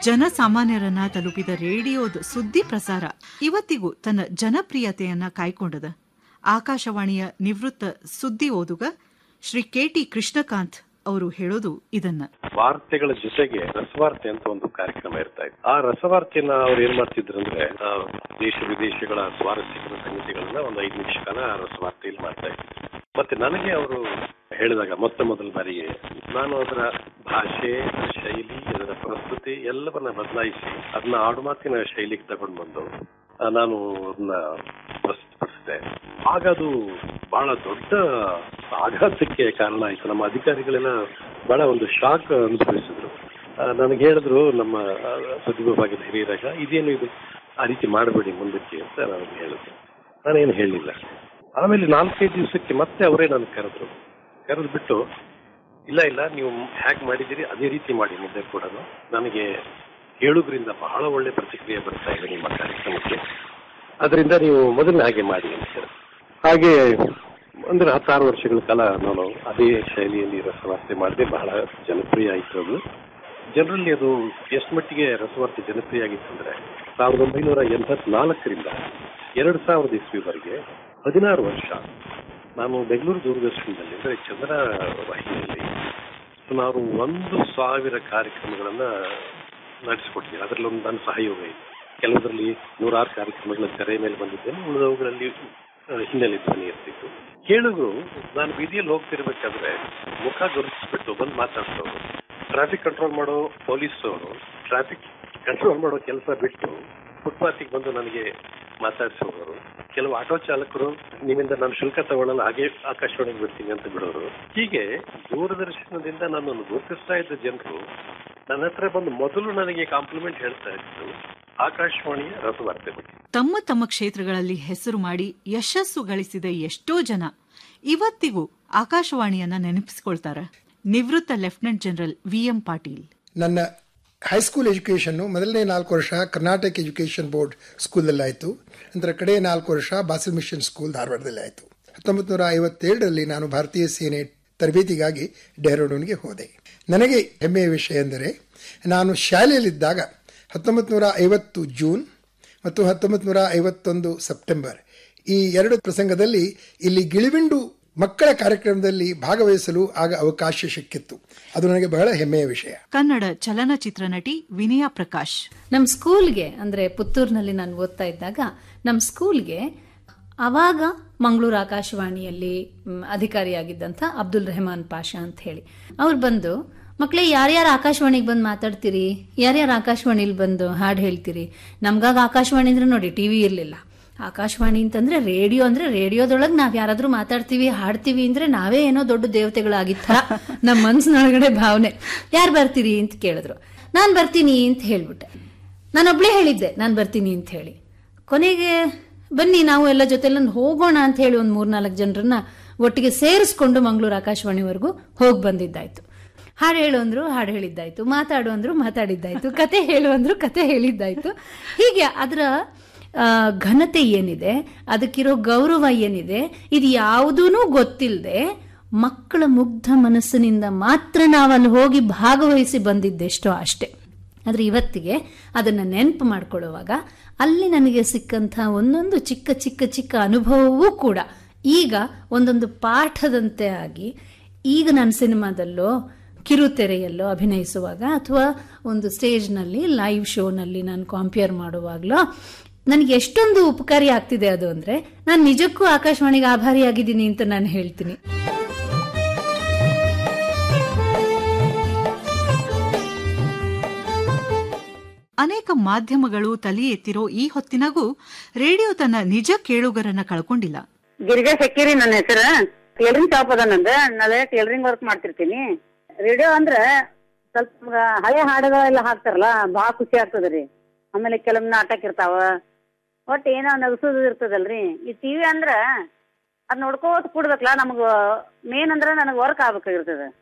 ಜನಸಾಮಾನ್ಯರನ್ನ ತಲುಪಿದ ರೇಡಿಯೋದ ಸುದ್ದಿ ಪ್ರಸಾರ ಇವತ್ತಿಗೂ ತನ್ನ ಜನಪ್ರಿಯತೆಯನ್ನ ಕಾಯ್ಕೊಂಡದ ಆಕಾಶವಾಣಿಯ ನಿವೃತ್ತ ಸುದ್ದಿ ಓದುಗ ಶ್ರೀ ಕೆಟಿ ಕೃಷ್ಣಕಾಂತ್ ಅವರು ಹೇಳೋದು ಇದನ್ನ ವಾರ್ತೆಗಳ ಜೊತೆಗೆ ರಸವಾರ್ತೆ ಅಂತ ಒಂದು ಕಾರ್ಯಕ್ರಮ ಇರ್ತಾ ಇತ್ತು ಆ ರಸವಾರ್ತೆಯನ್ನ ಅವ್ರು ಏನ್ ಮಾಡ್ತಿದ್ರು ಅಂದ್ರೆ ಆ, ದೇಶ ವಿದೇಶಗಳ ಸ್ವಾರಸ್ಯಕರ ಸಂಗತಿಗಳನ್ನ ಒಂದು ಐದು ನಿಮಿಷ ಕಾಲ ಆ ರಸವಾರ್ತೆಯಲ್ಲಿ ಮಾಡ್ತಾ ಇದ್ರು ಮತ್ತೆ ನನಗೆ ಅವರು ಹೇಳಿದಾಗ ಮೊತ್ತ ಮೊದಲ ಬಾರಿಗೆ ನಾನು ಅದರ ಭಾಷೆ ಶೈಲಿ ಅದರ ಪ್ರಸ್ತುತಿ ಎಲ್ಲವನ್ನ ಬದಲಾಯಿಸಿ ಅದನ್ನ ಆಡುಮಾತಿನ ಶೈಲಿಗೆ ತಗೊಂಡು ಬಂದು ಆ, ನಾನು ಅದನ್ನ ಪ್ರಸ್ತುತಪಡಿಸಿದೆ ಆಗ ಅದು ಬಹಳ ದೊಡ್ಡ ಆಘಾತಕ್ಕೆ ಕಾರಣ ಆಯ್ತು ನಮ್ಮ ಅಧಿಕಾರಿಗಳೆಲ್ಲ ಬಹಳ ಒಂದು ಶಾಕ್ ಅನುಭವಿಸಿದ್ರು ಆ, ನನಗೆ ಹೇಳಿದ್ರು ನಮ್ಮ ಆ, ಸುದ್ದಿ ವಿಭಾಗದ ಹಿರಿಯರಾಗ ಇದೇನು ಇದು ಆ ರೀತಿ ಮಾಡಬೇಡಿ ಮುಂದಕ್ಕೆ ಅಂತ ನನಗೆ ಹೇಳಿದ್ರು ನಾನೇನು ಹೇಳಿಲ್ಲ ಆಮೇಲೆ ನಾಲ್ಕೈದು ದಿವಸಕ್ಕೆ ಮತ್ತೆ ಅವರೇ ನನಗೆ ಕರೆದ್ರು ಕರೆದು ಬಿಟ್ಟು ಇಲ್ಲ ಇಲ್ಲ ನೀವು ಹ್ಯಾಕ್ ಮಾಡಿದ್ದೀರಿ ಅದೇ ರೀತಿ ಮಾಡಿ ಮುಂದೆ ಕೂಡ ನನಗೆ ಹೇಳುವುದರಿಂದ ಬಹಳ ಒಳ್ಳೆ ಪ್ರತಿಕ್ರಿಯೆ ಬರ್ತಾ ಇದೆ ನಿಮ್ಮ ಕಾರ್ಯಕ್ರಮಕ್ಕೆ ಅದರಿಂದ ನೀವು ಮೊದಲನೇ ಹಾಗೆ ಮಾಡಿ ಅಂತ ಹೇಳಿ ಹಾಗೆ ಅಂದ್ರೆ ಹತ್ತಾರು ವರ್ಷಗಳ ಕಾಲ ನಾನು ಅದೇ ಶೈಲಿಯಲ್ಲಿ ರಸವಾರ್ತೆ ಮಾಡಿದೆ ಬಹಳ ಜನಪ್ರಿಯ ಆಯಿತು ಅದು ಜನರಲ್ಲಿ ಅದು ಎಷ್ಟು ಮಟ್ಟಿಗೆ ರಸವಾರ್ತೆ ಜನಪ್ರಿಯ ಆಗಿತ್ತು ಅಂದ್ರೆ ಸಾವಿರದ ಒಂಬೈನೂರ ಎಂಬತ್ನಾಲ್ಕರಿಂದ ಎರಡು ಸಾವಿರದ ಇಸ್ವಿವರೆಗೆ ಹದಿನಾರು ವರ್ಷ ನಾನು ಬೆಂಗಳೂರು ದೂರದರ್ಶನದಲ್ಲಿ ಅಂದರೆ ಚಂದ್ರ ವಾಹಿನಿಯಲ್ಲಿ ಸುಮಾರು ಒಂದು ಸಾವಿರ ಕಾರ್ಯಕ್ರಮಗಳನ್ನ ನಡೆಸಿಕೊಡ್ತೀನಿ ಅದರಲ್ಲಿ ಒಂದು ನನ್ನ ಸಹಯೋಗ ಇದೆ ಕೆಲವರಲ್ಲಿ ನೂರಾರು ಕಾರ್ಯಕ್ರಮಗಳ ತೆರೆ ಮೇಲೆ ಬಂದಿದ್ದೇನೆ ಉಳಿದವುಗಳಲ್ಲಿ ಆ, ಹಿನ್ನೆಲೆ ಧ್ವನಿ ಇರ್ತಿತ್ತು ಕೇಳುಗರು ನಾನು ಬೀದಿಯಲ್ಲಿ ಹೋಗ್ತಿರ್ಬೇಕಾದ್ರೆ ಮುಖ ಗುರುತಿಸ್ಬಿಟ್ಟು ಬಂದು ಮಾತಾಡ್ಸೋರು ಟ್ರಾಫಿಕ್ ಕಂಟ್ರೋಲ್ ಮಾಡೋ ಪೊಲೀಸ್ ಅವರು ಟ್ರಾಫಿಕ್ ಕಂಟ್ರೋಲ್ ಮಾಡೋ ಕೆಲಸ ಬಿಟ್ಟು ಫುಟ್ಪಾತಿಗೆ ಬಂದು ನನಗೆ ಮಾತಾಡಿಸೋರು ಕೆಲವು ಆಟೋ ಚಾಲಕರು ನಿಮ್ಮಿಂದ ನಾನು ಶುಲ್ಕ ತಗೊಳ್ಳಲ್ಲ ಹಾಗೆ ಆಕಾಶವಾಣಿಗೆ ಬಿಡ್ತೀನಿ ಅಂತ ಬಿಡೋರು ಹೀಗೆ ದೂರದರ್ಶನದಿಂದ ನನ್ನನ್ನು ಗುರುತಿಸ್ತಾ ಇದ್ದ ಜನರು ನನ್ನ ಹತ್ರ ಬಂದು ಮೊದಲು ನನಗೆ ಕಾಂಪ್ಲಿಮೆಂಟ್ ಹೇಳ್ತಾ ಇತ್ತು ಆಕಾಶವಾಣಿಯ ರಸವಾರ್ತೆ ಬಗ್ಗೆ ತಮ್ಮ ತಮ್ಮ ಕ್ಷೇತ್ರಗಳಲ್ಲಿ ಹೆಸರು ಮಾಡಿ ಯಶಸ್ಸು ಗಳಿಸಿದ ಎಷ್ಟೋ ಜನ ಇವತ್ತಿಗೂ ಆಕಾಶವಾಣಿಯನ್ನ ನೆನಪಿಸಿಕೊಳ್ತಾರ ನಿವೃತ್ತ ಲೆಫ್ಟಿನೆಂಟ್ ಜನರಲ್ ವಿಎಂ ಪಾಟೀಲ್ ನನ್ನ ಹೈಸ್ಕೂಲ್ ಎಜುಕೇಷನ್ನು ಮೊದಲನೇ ನಾಲ್ಕು ವರ್ಷ ಕರ್ನಾಟಕ ಎಜುಕೇಷನ್ ಬೋರ್ಡ್ ಸ್ಕೂಲಲ್ಲಾಯಿತು ನಂತರ ಕಡೆ ನಾಲ್ಕು ವರ್ಷ ಬಾಸಲ್ ಮಿಷನ್ ಸ್ಕೂಲ್ ಧಾರವಾಡದಲ್ಲಿ ಆಯಿತು ಹತ್ತೊಂಬತ್ತು ನೂರ ಐವತ್ತೇಳರಲ್ಲಿ ನಾನು ಭಾರತೀಯ ಸೇನೆ ತರಬೇತಿಗಾಗಿ ಡೆಹ್ರಾಡೂನ್ಗೆ ಹೋದೆ ನನಗೆ ಹೆಮ್ಮೆಯ ವಿಷಯ ಎಂದರೆ ನಾನು ಶಾಲೆಯಲ್ಲಿದ್ದಾಗ ಹತ್ತೊಂಬತ್ತು ನೂರ ಐವತ್ತು ಜೂನ್ ಮತ್ತು ಹತ್ತೊಂಬತ್ತು ನೂರ ಐವತ್ತೊಂದು ಸೆಪ್ಟೆಂಬರ್ ಈ ಎರಡು ಪ್ರಸಂಗದಲ್ಲಿ ಇಲ್ಲಿ ಗಿಳಿವಿಂಡು ಮಕ್ಕಳ ಕಾರ್ಯಕ್ರಮದಲ್ಲಿ ಭಾಗವಹಿಸಲು ಆಗ ಅವಕಾಶ ಸಿಕ್ಕಿತ್ತು ಅದು ನನಗೆ ಬಹಳ ಹೆಮ್ಮೆಯ ವಿಷಯ ಕನ್ನಡ ಚಲನಚಿತ್ರ ನಟಿ ವಿನಯಾ ಪ್ರಕಾಶ್ ನಮ್ಮ ಸ್ಕೂಲ್ಗೆ ಅಂದ್ರೆ ಪುತ್ತೂರಿನಲ್ಲಿ ನಾನು ಓದ್ತಾ ಇದ್ದಾಗ ನಮ್ಮ ಸ್ಕೂಲ್ಗೆ ಅವಾಗ ಮಂಗಳೂರು ಆಕಾಶವಾಣಿಯಲ್ಲಿ ಮ್, ಅಧಿಕಾರಿಯಾಗಿದ್ದಂಥ ಅಬ್ದುಲ್ ರೆಹಮಾನ್ ಪಾಷಾ ಅಂತ ಹೇಳಿ ಅವ್ರು ಬಂದು ಮಕ್ಕಳೇ ಯಾರ್ಯಾರು ಆಕಾಶವಾಣಿಗೆ ಬಂದು ಮಾತಾಡ್ತೀರಿ ಯಾರ್ಯಾರು ಆಕಾಶವಾಣಿಲಿ ಬಂದು ಹಾಡು ಹೇಳ್ತೀರಿ ನಮ್ಗಾಗ ಆಕಾಶವಾಣಿ ಅಂದ್ರೆ ನೋಡಿ ಟಿವಿ ಇರಲಿಲ್ಲ ಆಕಾಶವಾಣಿ ಅಂತಂದ್ರೆ ರೇಡಿಯೋ ಅಂದ್ರೆ ರೇಡಿಯೋದೊಳಗೆ ನಾವ್ ಯಾರಾದ್ರೂ ಮಾತಾಡ್ತೀವಿ ಹಾಡ್ತೀವಿ ಅಂದ್ರೆ ನಾವೇ ಏನೋ ದೊಡ್ಡ ದೇವತೆಗಳಾಗಿತ್ತ ನಮ್ಮ ಮನ್ಸಿನೊಳಗಡೆ ಭಾವನೆ ಯಾರು ಬರ್ತೀರಿ ಅಂತ ಕೇಳಿದ್ರು ನಾನ್ ಬರ್ತೀನಿ ಅಂತ ಹೇಳ್ಬಿಟ್ಟೆ ನಾನೊಬ್ಳೇ ಹೇಳಿದ್ದೆ ನಾನು ಬರ್ತೀನಿ ಅಂತ ಹೇಳಿ ಕೊನೆಗೆ ಬನ್ನಿ ನಾವು ಎಲ್ಲ ಜೊತೆಲ್ಲ ಹೋಗೋಣ ಅಂತ ಹೇಳಿ ಒಂದು ಮೂರ್ನಾಲ್ಕು ಜನರನ್ನ ಒಟ್ಟಿಗೆ ಸೇರಿಸ್ಕೊಂಡು ಮಂಗಳೂರು ಆಕಾಶವಾಣಿವರೆಗೂ ಹೋಗಿ ಬಂದಿದ್ದಾಯ್ತು ಹಾಡು ಹೇಳು ಅಂದ್ರು ಹಾಡು ಹೇಳಿದ್ದಾಯ್ತು ಮಾತಾಡು ಅಂದ್ರು ಮಾತಾಡಿದ್ದಾಯ್ತು ಕತೆ ಹೇಳು ಅಂದ್ರು ಕತೆ ಹೇಳಿದ್ದಾಯ್ತು ಹೀಗೆ ಅದರ ಆ, ಘನತೆ ಏನಿದೆ ಅದಕ್ಕಿರೋ ಗೌರವ ಏನಿದೆ ಇದು ಯಾವುದೂ ಗೊತ್ತಿಲ್ಲದೆ ಮಕ್ಕಳ ಮುಗ್ಧ ಮನಸ್ಸಿನಿಂದ ಮಾತ್ರ ನಾವಲ್ಲಿ ಹೋಗಿ ಭಾಗವಹಿಸಿ ಬಂದಿದ್ದೆಷ್ಟೋ ಅಷ್ಟೇ ಆದ್ರೆ ಇವತ್ತಿಗೆ ಅದನ್ನ ನೆನಪು ಮಾಡ್ಕೊಳ್ಳುವಾಗ ಅಲ್ಲಿ ನನಗೆ ಸಿಕ್ಕಂಥ ಒಂದೊಂದು ಚಿಕ್ಕ ಚಿಕ್ಕ ಚಿಕ್ಕ ಅನುಭವವೂ ಕೂಡ ಈಗ ಒಂದೊಂದು ಪಾಠದಂತೆ ಆಗಿ ಈಗ ನಾನು ಸಿನಿಮಾದಲ್ಲೋ ಕಿರುತೆರೆಯಲ್ಲೋ ಅಭಿನಯಿಸುವಾಗ ಅಥವಾ ಒಂದು ಸ್ಟೇಜ್ನಲ್ಲಿ ಲೈವ್ ಶೋನಲ್ಲಿ ನಾನು ಕಾಂಪೇರ್ ಮಾಡುವಾಗಲೋ ನನಗೆ ಎಷ್ಟೊಂದು ಉಪಕಾರಿ ಆಗ್ತಿದೆ ಅದು ಅಂದ್ರೆ ನಾನು ನಿಜಕ್ಕೂ ಆಕಾಶವಾಣಿಗೆ ಆಭಾರಿಯಾಗಿದ್ದೀನಿ ಅಂತ ನಾನು ಹೇಳ್ತೀನಿ ಅನೇಕ ಮಾಧ್ಯಮಗಳು ತಲೆ ಎತ್ತಿರೋ ಈ ಹೊತ್ತಿನಾಗೂ ರೇಡಿಯೋ ತನ್ನ ನಿಜ ಕೇಳುಗರನ್ನ ಕಳ್ಕೊಂಡಿಲ್ಲ ಗಿರಿಜಾ ಸೆಕ್ಕಿರಿ ನನ್ನ ಹೆಸರು ಟೇಲರಿಂಗ್ ಶಾಪ್ ಅದ ನಂದು ನಾಳೆ ಟೇಲರಿಂಗ್ ವರ್ಕ್ ಮಾಡ್ತಿರ್ತೀನಿ ರೇಡಿಯೋ ಅಂದ್ರ ಸ್ವಲ್ಪ ನಮ್ಗ ಹಳೆ ಹಾಡುಗಳೆಲ್ಲ ಹಾಕ್ತಾರಲ್ಲ ಭಾಳ ಖುಷಿ ಆಗ್ತದ್ರಿ ಆಮೇಲೆ ಕೆಲವೊಮ್ಮೆ ನಾಟಕ ಇರ್ತಾವ ಒಟ್ಟು ಏನೋ ನಗಸೋದು ಇರ್ತದಲ್ರಿ ಈ ಟಿವಿ ಅಂದ್ರ ಅದ್ ನೋಡ್ಕೋತ ಕೂಡ್ಬೇಕಲ್ಲ ನಮಗ ಮೇನ್ ಅಂದ್ರ ನನಗ್ ವರ್ಕ್ ಆಗ್ಬೇಕಾಗಿರ್ತದ